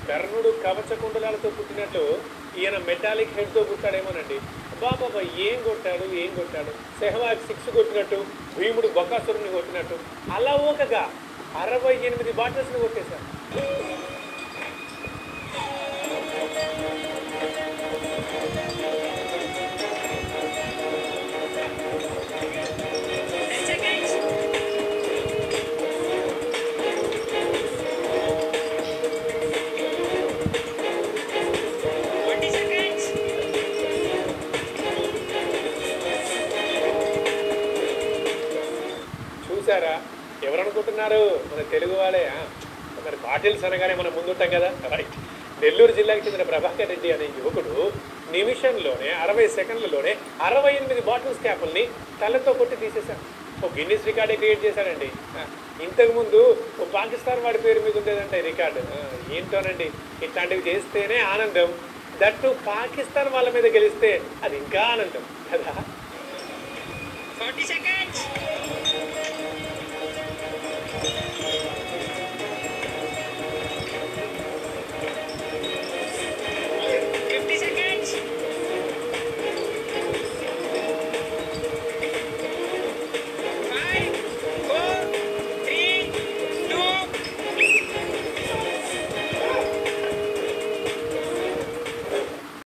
కర్ణుడు కవచ కుండలాలతో పుట్టినట్లు ఈయన మెటాలిక్ హెడ్తో పుట్టాడేమోనండి బాబా ఏం కొట్టాడు ఏం కొట్టాడు సెహవాగ్ సిక్స్ కొట్టినట్టు భీముడు బకాసురుని కొట్టినట్టు అలా ఒకగా అరవై ఎనిమిది బాటిల్స్ని కొట్టేశారు Ten seconds. Twenty seconds. చూసారా ఎవరు అనుకుంటున్నారు మన తెలుగు వాళ్ళే ఆ? మరి బాటిల్స్ అనగానే మనం ముందుంటాం కదా రైట్ నెల్లూరు జిల్లాకి చెందిన ప్రభాకర్ రెడ్డి అనే యువకుడు నిమిషంలోనే అరవై సెకండ్లలోనే అరవై ఎనిమిది బాటిల్స్ క్యాపుల్ని తలతో కొట్టి తీసేశాడు ఒక గిన్నిస్ రికార్డే క్రియేట్ చేశాడండి ఆ, ఇంతకుముందు ఓ పాకిస్తాన్ వాడి పేరు మీద ఉండేదంటే రికార్డు ఆ, ఏంటోనండి ఇట్లాంటివి చేస్తేనే ఆనందం దట్టు పాకిస్తాన్ వాళ్ళ మీద గెలిస్తే అది ఇంకా ఆనందం కదా Forty seconds.